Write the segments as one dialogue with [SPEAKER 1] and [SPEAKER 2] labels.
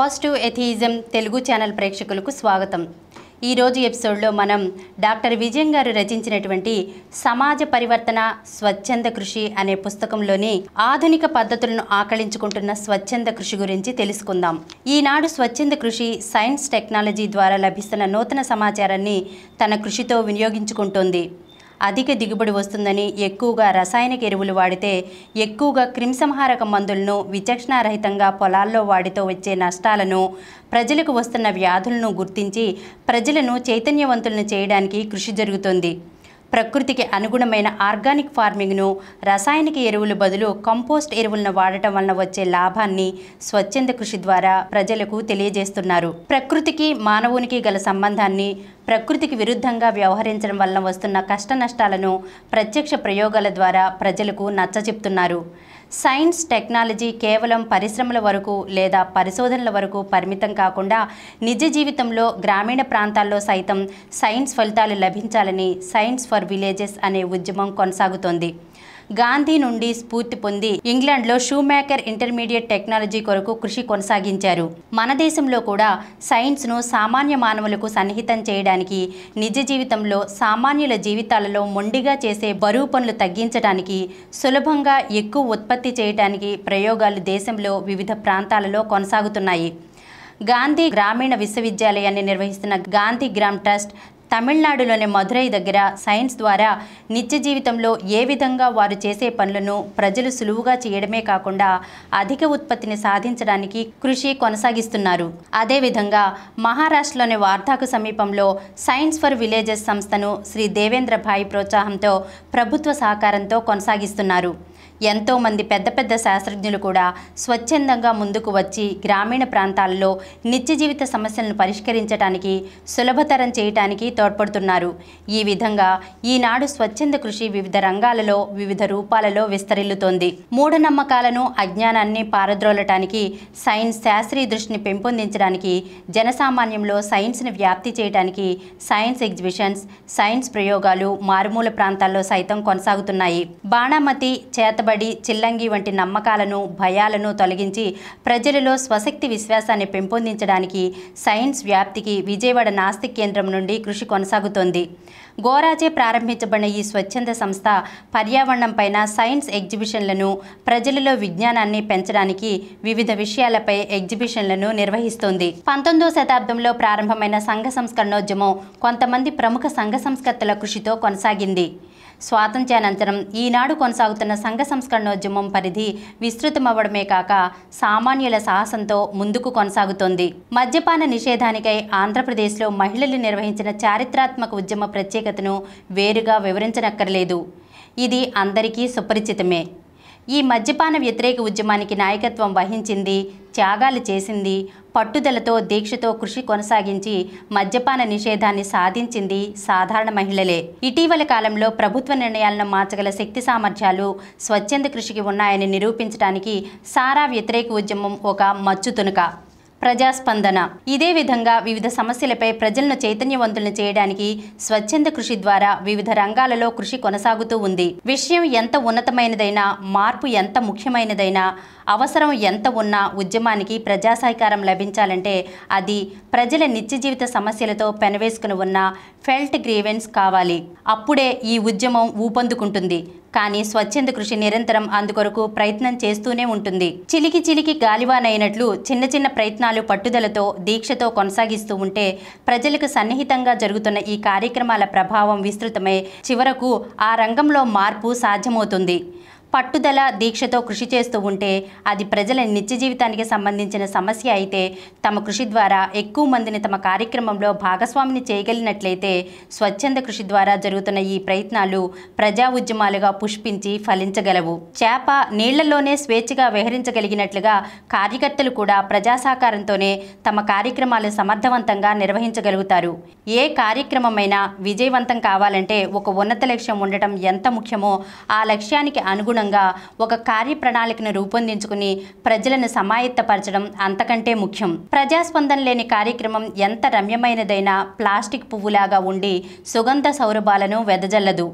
[SPEAKER 1] Positive atheism Telugu channel ప్రేక్షకులకు స్వాగతం ఈరోజు ఎపిసోడ్లో మనం డాక్టర్ విజయం గారు రచించినటువంటి సమాజ పరివర్తన స్వచ్ఛంద కృషి అనే పుస్తకంలోని ఆధునిక పద్ధతులను ఆకళించుకుంటున్న స్వచ్ఛంద కృషి గురించి తెలుసుకుందాం ఈనాడు స్వచ్ఛంద కృషి సైన్స్ టెక్నాలజీ ద్వారా లభిస్తున్న నూతన సమాచారాన్ని తన కృషితో వినియోగించుకుంటోంది అధిక దిగుబడి వస్తుందని ఎక్కువగా రసాయనిక ఎరువులు వాడితే ఎక్కువగా క్రిమిసంహారక మందులను విచక్షణారహితంగా పొలాల్లో వాడితో వచ్చే నష్టాలను ప్రజలకు వస్తున్న వ్యాధులను గుర్తించి ప్రజలను చైతన్యవంతులను చేయడానికి కృషి జరుగుతోంది ప్రకృతికి అనుగుణమైన ఆర్గానిక్ ఫార్మింగ్ను రసాయనిక ఎరువుల బదులు కంపోస్ట్ ఎరువులను వాడటం వలన వచ్చే లాభాన్ని స్వచ్ఛంద కృషి ద్వారా ప్రజలకు తెలియజేస్తున్నారు ప్రకృతికి మానవునికి గల సంబంధాన్ని ప్రకృతికి విరుద్ధంగా వ్యవహరించడం వలన వస్తున్న కష్ట నష్టాలను ప్రత్యక్ష ప్రయోగాల ద్వారా ప్రజలకు నచ్చచెప్తున్నారు సైన్స్ టెక్నాలజీ కేవలం పరిశ్రమల వరకు లేదా పరిశోధనల వరకు పరిమితం కాకుండా నిజ జీవితంలో గ్రామీణ ప్రాంతాల్లో సైతం సైన్స్ ఫలితాలు లభించాలని సైన్స్ ఫర్ విలేజెస్ అనే ఉద్యమం కొనసాగుతోంది గాంధీ నుండి స్ఫూర్తి పొంది ఇంగ్లాండ్లో షూమేకర్ ఇంటర్మీడియట్ టెక్నాలజీ కొరకు కృషి కొనసాగించారు మన దేశంలో కూడా సైన్స్ను సామాన్య మానవులకు సన్నిహితం చేయడానికి నిజ జీవితంలో సామాన్యుల జీవితాలలో మొండిగా చేసే బరువు పనులు తగ్గించడానికి సులభంగా ఎక్కువ ఉత్పత్తి చేయడానికి ప్రయోగాలు దేశంలో వివిధ ప్రాంతాలలో కొనసాగుతున్నాయి గాంధీ గ్రామీణ విశ్వవిద్యాలయాన్ని నిర్వహిస్తున్న గాంధీ గ్రామ్ ట్రస్ట్ తమిళనాడులోని మధురై దగ్గర సైన్స్ ద్వారా నిత్య జీవితంలో ఏ విధంగా వారు చేసే పనులను ప్రజలు సులువుగా చేయడమే కాకుండా అధిక ఉత్పత్తిని సాధించడానికి కృషి కొనసాగిస్తున్నారు అదేవిధంగా మహారాష్ట్రలోని వార్ధాకు సమీపంలో సైన్స్ ఫర్ విలేజెస్ సంస్థను శ్రీ దేవేంద్ర భాయ్ ప్రోత్సాహంతో ప్రభుత్వ సహకారంతో కొనసాగిస్తున్నారు ఎంతోమంది పెద్ద పెద్ద శాస్త్రజ్ఞులు కూడా స్వచ్ఛందంగా ముందుకు వచ్చి గ్రామీణ ప్రాంతాల్లో నిత్య జీవిత సమస్యలను పరిష్కరించడానికి సులభతరం చేయటానికి తోడ్పడుతున్నారు ఈ విధంగా ఈనాడు స్వచ్ఛంద కృషి వివిధ రంగాలలో వివిధ రూపాలలో విస్తరిల్లుతోంది మూఢనమ్మకాలను అజ్ఞానాన్ని పారద్రోలటానికి సైన్స్ శాస్త్రీయ దృష్టిని పెంపొందించడానికి జనసామాన్యంలో సైన్స్ని వ్యాప్తి చేయడానికి సైన్స్ ఎగ్జిబిషన్స్ సైన్స్ ప్రయోగాలు మారుమూల ప్రాంతాల్లో సైతం కొనసాగుతున్నాయి బాణామతి చేతబడి చిల్లంగి వంటి నమ్మకాలను భయాలను తొలగించి ప్రజలలో స్వశక్తి విశ్వాసాన్ని పెంపొందించడానికి సైన్స్ వ్యాప్తికి విజయవాడ నాస్తిక్ కేంద్రం నుండి కృషి కొనసాగుతోంది గోరాజే ప్రారంభించబడిన ఈ స్వచ్ఛంద సంస్థ పర్యావరణం పైన సైన్స్ ఎగ్జిబిషన్లను ప్రజలలో విజ్ఞానాన్ని పెంచడానికి వివిధ విషయాలపై ఎగ్జిబిషన్లను నిర్వహిస్తోంది పంతొమ్మిదవ శతాబ్దంలో ప్రారంభమైన సంఘ సంస్కరణోద్యమం కొంతమంది ప్రముఖ సంఘ సంస్కర్తల కృషితో కొనసాగింది స్వాతంత్ర్యానంతరం ఈనాడు కొనసాగుతున్న సంఘ సంస్కరణోద్యమం పరిధి విస్తృతమవ్వడమే కాక సామాన్యుల సాహసంతో ముందుకు కొనసాగుతోంది మద్యపాన నిషేధానికై ఆంధ్రప్రదేశ్లో మహిళలు నిర్వహించిన చారిత్రాత్మక ఉద్యమ ప్రత్యేకతను వేరుగా వివరించనక్కర్లేదు ఇది అందరికీ సుపరిచితమే ఈ మద్యపాన వ్యతిరేక ఉద్యమానికి నాయకత్వం వహించింది త్యాగాలు చేసింది పట్టుదలతో దీక్షతో కృషి కొనసాగించి మద్యపాన నిషేధాన్ని సాధించింది సాధారణ మహిళలే ఇటీవల కాలంలో ప్రభుత్వ నిర్ణయాలను మార్చగల శక్తి సామర్థ్యాలు స్వచ్ఛంద కృషికి ఉన్నాయని నిరూపించడానికి సారా వ్యతిరేక ఉద్యమం ఒక మచ్చు తునక ప్రజాస్పందన ఇదే విధంగా వివిధ సమస్యలపై ప్రజలను చైతన్యవంతులను చేయడానికి స్వచ్ఛంద కృషి ద్వారా వివిధ రంగాలలో కృషి కొనసాగుతూ ఉంది విషయం ఎంత ఉన్నతమైనదైనా మార్పు ఎంత ముఖ్యమైనదైనా అవసరం ఎంత ఉన్నా ఉద్యమానికి ప్రజా సహకారం లభించాలంటే అది ప్రజల నిత్య జీవిత సమస్యలతో పెనవేసుకుని ఉన్న ఫెల్ట్ గ్రీవెన్స్ కావాలి అప్పుడే ఈ ఉద్యమం ఊపందుకుంటుంది కానీ స్వచ్ఛంద కృషి నిరంతరం అందుకొరకు ప్రయత్నం చేస్తూనే ఉంటుంది చిలికి చిలికి గాలివానైనట్లు చిన్న చిన్న ప్రయత్నాలు పట్టుదలతో దీక్షతో కొనసాగిస్తూ ఉంటే ప్రజలకు సన్నిహితంగా జరుగుతున్న ఈ కార్యక్రమాల ప్రభావం విస్తృతమై చివరకు ఆ రంగంలో మార్పు సాధ్యమవుతుంది పట్టుదల దీక్షతో కృషి చేస్తూ ఉంటే అది ప్రజల నిత్య జీవితానికి సంబంధించిన సమస్య అయితే తమ కృషి ద్వారా ఎక్కువ మందిని తమ కార్యక్రమంలో భాగస్వామిని చేయగలిగినట్లయితే స్వచ్ఛంద కృషి ద్వారా జరుగుతున్న ఈ ప్రయత్నాలు ప్రజా ఉద్యమాలుగా పుష్పించి ఫలించగలవు చేప నీళ్లలోనే స్వేచ్ఛగా విహరించగలిగినట్లుగా కార్యకర్తలు కూడా ప్రజా సహకారంతోనే తమ కార్యక్రమాలు సమర్థవంతంగా నిర్వహించగలుగుతారు ఏ కార్యక్రమమైనా విజయవంతం కావాలంటే ఒక ఉన్నత లక్ష్యం ఉండటం ఎంత ముఖ్యమో ఆ లక్ష్యానికి అనుగుణ అనుగుణంగా ఒక కార్యప్రణాళికను రూపొందించుకుని ప్రజలను సమాయత్తపరచడం అంతకంటే ముఖ్యం ప్రజాస్పందన లేని కార్యక్రమం ఎంత రమ్యమైనదైనా ప్లాస్టిక్ పువ్వులాగా ఉండి సుగంధ సౌరభాలను వెదజల్లదు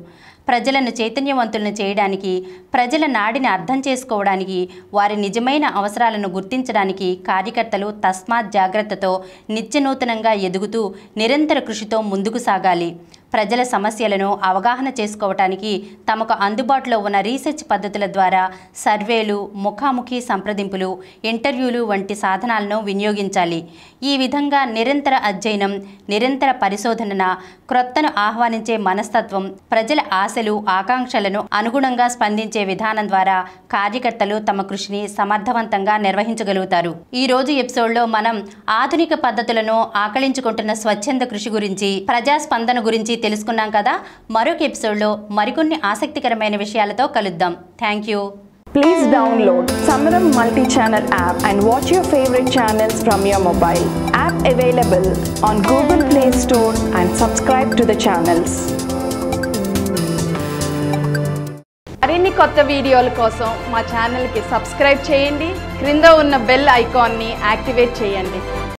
[SPEAKER 1] ప్రజలను చైతన్యవంతులను చేయడానికి ప్రజల నాడిని అర్థం చేసుకోవడానికి వారి నిజమైన అవసరాలను గుర్తించడానికి కార్యకర్తలు తస్మాత్ జాగ్రత్తతో నిత్యనూతనంగా ఎదుగుతూ నిరంతర కృషితో ముందుకు సాగాలి ప్రజల సమస్యలను అవగాహన చేసుకోవటానికి తమకు అందుబాటులో ఉన్న రీసెర్చ్ పద్ధతుల ద్వారా సర్వేలు ముఖాముఖి సంప్రదింపులు ఇంటర్వ్యూలు వంటి సాధనాలను వినియోగించాలి ఈ విధంగా నిరంతర అధ్యయనం నిరంతర పరిశోధన క్రొత్తను ఆహ్వానించే మనస్తత్వం ప్రజల ఆశలు ఆకాంక్షలను అనుగుణంగా స్పందించే విధానం ద్వారా కార్యకర్తలు తమ కృషిని సమర్థవంతంగా నిర్వహించగలుగుతారు ఈ రోజు ఎపిసోడ్లో మనం ఆధునిక పద్ధతులను ఆకళించుకుంటున్న స్వచ్ఛంద కృషి గురించి ప్రజాస్పందన గురించి తెలుసుకున్నాం కదా మరొక ఎపిసోడ్లో మరికొన్ని ఆసక్తికరమైన విషయాలతో కలుద్దాం thank you
[SPEAKER 2] Please download Samaram multi-channel app and watch your favorite channels from your mobile. App available on Google Play Store and subscribe to the channels.
[SPEAKER 3] మరిన్ని కొత్త వీడియోల కోసం మా ఛానల్కి సబ్స్క్రైబ్ చేయండి క్రింద ఉన్న బెల్ ఐకాన్ని యాక్టివేట్ చేయండి